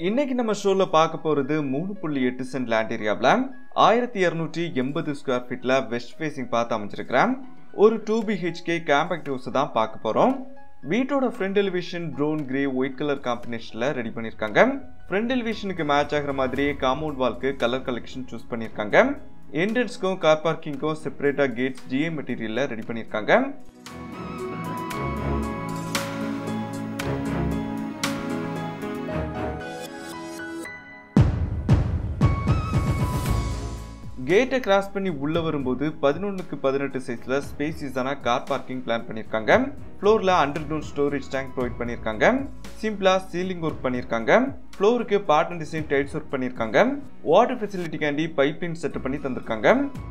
இன்னைக்கு நம்ம ஷோல பார்க்க போறது மூணு புள்ளி எட்டு சென்ட் லேண்ட் ஏரியாவில் ஆயிரத்தி இரநூற்றி எண்பது ஸ்கொயர் ஃபீட்ல வெஸ்ட் ஃபேசிங் பார்த்து அமைச்சிருக்கிறேன் ஒரு டூ பிஹெச்கே கேம்பேக்ட் ஹவுஸ் தான் பார்க்க போறோம் வீட்டோட front elevation brown grey white colour காம்பினேஷன்ல ரெடி பண்ணியிருக்காங்க ஃப்ரண்ட் எலிவேஷனுக்கு மேட்ச் ஆகிற மாதிரி காம்பவுண்ட் வால்க்கு கலர் கலெக்ஷன் சூஸ் பண்ணியிருக்காங்க என்ட்ரன்ஸ்க்கும் கார் பார்க்கிங்க்கும் செப்பரேட்டா கேட்ஸ் ஜிஏ மெட்டீரியல்ல ரெடி பண்ணியிருக்காங்க கேட்டை கிராஸ் பண்ணி உள்ள வரும்போது பதினொன்றுக்கு பதினெட்டு சைஸ்ல ஸ்பேசியஸான கார் பார்க்கிங் பிளான் பண்ணியிருக்காங்க ஃப்ளோர்ல underground storage tank provide பண்ணியிருக்காங்க சிம்பிளா சீலிங் ஒர்க் பண்ணியிருக்காங்க ஃப்ளோருக்கு பாட்டன் டிசைன் டைல்ஸ் ஒர்க் பண்ணியிருக்காங்க வாட்டர் ஃபெசிலிட்டிக்காண்டி பைப்லைன் செட் பண்ணி தந்திருக்காங்க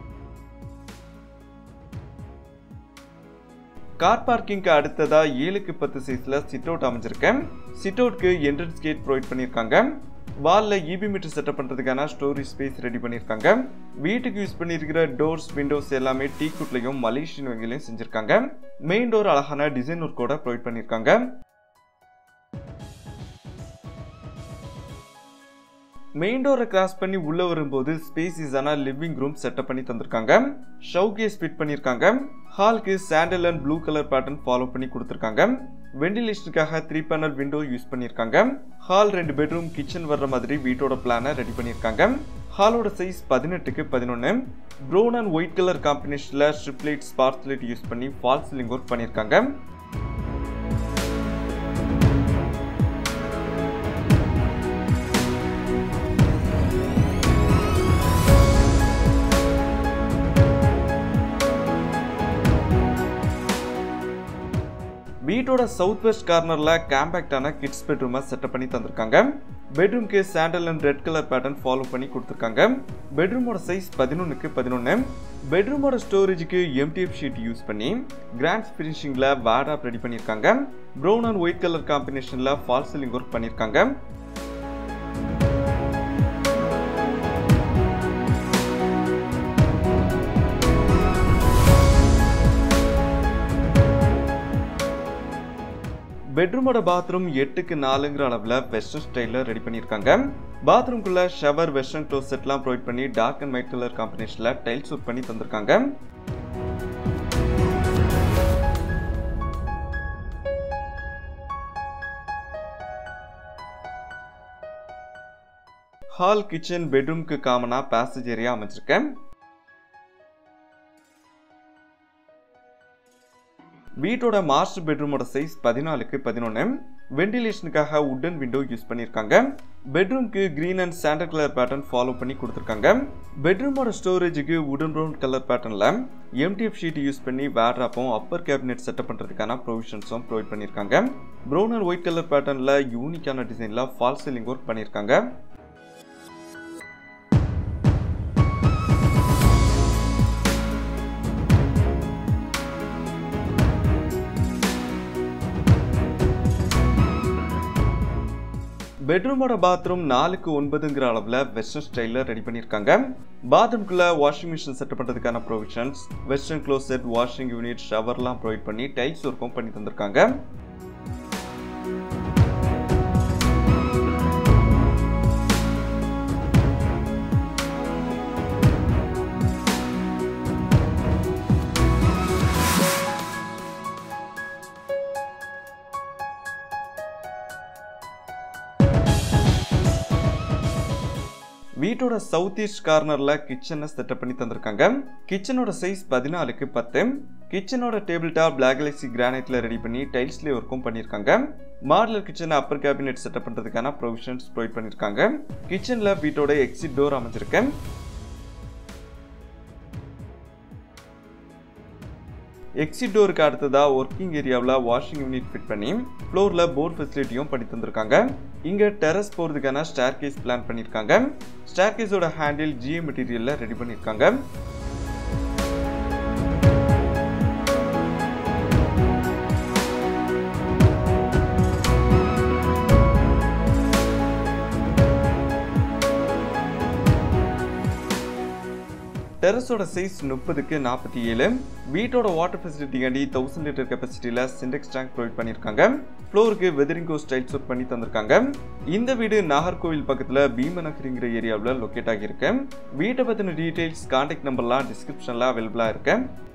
கார் பார்க்கிங்க்கு அடுத்ததா ஏழுக்கு பத்து சைஸ்ல சிட் அவுட் அமைஞ்சிருக்கேன் சிட் அவுட்க்கு என்ட்ரன்ஸ் கேட் ப்ரொவைட் பண்ணியிருக்காங்க வால்ல இபி மீட்டர் செட்டப் பண்றதுக்கான ஸ்டோரேஜ் ஸ்பேஸ் ரெடி பண்ணியிருக்காங்க வீட்டுக்கு யூஸ் பண்ணியிருக்கிற டோர்ஸ் விண்டோஸ் எல்லாமே டீ குட்லையும் மலேசியன் வகையிலையும் செஞ்சிருக்காங்க மெயின் டோர் அழகான டிசைன் ஒர்க்கோட ப்ரொவைட் பண்ணியிருக்காங்க மெயின் டோரை கிராஸ் பண்ணி உள்ள வரும்போது ஸ்பேசிஸான லிவிங் ரூம் செட்டப் பண்ணி தந்திருக்காங்க ஷவுகேஸ் ஃபிட் பண்ணியிருக்காங்க ஹால்க்கு sandal and blue colour pattern follow பண்ணி கொடுத்துருக்காங்க வெண்டிலேஷனுக்காக த்ரீ பேனல் விண்டோ யூஸ் பண்ணியிருக்காங்க ஹால் ரெண்டு பெட்ரூம் கிச்சன் வர்ற மாதிரி வீட்டோட பிளானை ரெடி பண்ணியிருக்காங்க ஹாலோட சைஸ் பதினெட்டுக்கு பதினொன்று ப்ரௌன் அண்ட் ஒயிட் கலர் காம்பினேஷனில் strip light spark light use பண்ணி ஃபால் சீலிங் ஒர்க் பண்ணியிருக்காங்க வீட்டோட சவுத் வெஸ்ட் கார்னர்ல கேம்பேக்டான கிட்ஸ் பெட்ரூமை செட்டப் பண்ணி தந்திருக்காங்க பெட்ரூம்க்கு sandal and red colour pattern follow பண்ணி கொடுத்துருக்காங்க பெட்ரூமோட சைஸ் பதினொன்றுக்கு பதினொன்று பெட்ரூமோட ஸ்டோரேஜுக்கு எம்டிஎஃப் ஷீட் யூஸ் பண்ணி கிராண்ட் ஃபினிஷிங்கில் வேடாப் ரெடி பண்ணியிருக்காங்க ப்ரௌன் அண்ட் ஒயிட் கலர் காம்பினேஷனில் ஃபால் சீலிங் ஒர்க் பண்ணியிருக்காங்க பெட்ரூமோட பாத்ரூம் எட்டுக்கு நாலுங்கிற அளவில் வெஸ்டர்ன் ஸ்டைலில் ரெடி பண்ணியிருக்காங்க பாத்ரூம்குள்ள ஷவர் வெஸ்டர்ன் க்ளோஸ் செட்லாம் ப்ரொவைட் பண்ணி டார்க் அண்ட் ஒயிட் கலர் காம்பினேஷனில் டைல்ஸ் ஒர்க் பண்ணி தந்திருக்காங்க ஹால் கிச்சன் பெட்ரூம்க்கு காமனாக பேசேஜ் ஏரியா அமைச்சிருக்கேன் வீட்டோட மாஸ்டர் பெட்ரூமோட சைஸ் பதினாலுக்கு பதினொன்று வெண்டிலேஷனுக்காக உட்டன் விண்டோ யூஸ் பண்ணியிருக்காங்க பெட்ரூம்க்கு green and sandal colour pattern follow பண்ணி கொடுத்துருக்காங்க பெட்ரூமோட ஸ்டோரேஜுக்கு உடன் ப்ரௌன் கலர் பேட்டர்னில் எம்டிஎஃப் ஷீட் யூஸ் பண்ணி வேட்ராப்பும் அப்பர் கேபினெட் செட்டப் பண்ணுறதுக்கான ப்ரொவிஷன்ஸும் ப்ரொவைட் பண்ணியிருக்காங்க ப்ரௌன் அண்ட் ஒயிட் கலர் பேட்டர்னில் யூனிக்கான டிசைனில் ஃபால் சீலிங் ஒர்க் பண்ணியிருக்காங்க பெட்ரூமோட பாத்ரூம் நாலுக்கு ஒன்பதுங்கிற அளவில் வெஸ்டர்ன் ஸ்டைலில் ரெடி பண்ணியிருக்காங்க பாத்ரூம்குள்ளே வாஷிங் மிஷின் செட்டப் பண்ணுறதுக்கான provisions western closet set washing unit ஷவர்லாம் ப்ரொவைட் பண்ணி டைல்ஸ் ஒர்க்கும் பண்ணி தந்திருக்காங்க வீட்டோட சவுத் ஈஸ்ட் கார்னர்ல கிச்சனை செட்டப் பண்ணி தந்திருக்காங்க கிச்சனோட சைஸ் பதினாலுக்கு பத்து கிச்சனோட டேபிள் டாப் பிளாக் எலக்சி கிரானைட்ல ரெடி பண்ணி டைல்ஸ்லேயே ஒர்க்கும் பண்ணியிருக்காங்க modular kitchen upper cabinet setup பண்ணுறதுக்கான ப்ரொவிஷன்ஸ் ப்ரொவைட் பண்ணியிருக்காங்க கிச்சனில் வீட்டோட எக்ஸிட் டோர் அமைஞ்சிருக்கேன் எக்ஸிட் டோருக்கு அடுத்ததா ஒர்க்கிங் ஏரியாவில் வாஷிங் யூனிட் ஃபிட் பண்ணி ஃப்ளோரில் போர்ட் ஃபெசிலிட்டியும் பண்ணி தந்திருக்காங்க இங்கே டெரஸ் போகிறதுக்கான ஸ்டேர் கேஸ் பிளான் பண்ணியிருக்காங்க ஸ்டேர் கேஸோட ஹேண்டில் ஜிஏ மெட்டீரியலில் ரெடி பண்ணியிருக்காங்க டெரஸோட சைஸ் முப்பதுக்கு நாற்பத்தி ஏழு வீட்டோட வாட்டர் ஃபெசிலிட்டிக்காண்டி தௌசண்ட் லிட்டர் கெப்பாசிட்டியில் சிண்டெக்ஸ் டேங்க் ப்ரொவைட் பண்ணியிருக்காங்க ஃப்ளோருக்கு வெதரிங்கோ ஸ்டைல் சூட் பண்ணி தந்திருக்காங்க இந்த வீடு நாகர்கோவில் பக்கத்தில் பீமநகரிங்கிற ஏரியாவில் லொக்கேட் ஆகியிருக்கு வீட்டை பற்றின டீட்டெயில்ஸ் கான்டாக்ட் நம்பர்லாம் டிஸ்கிரிப்ஷனில் அவைலபிளாக இருக்கு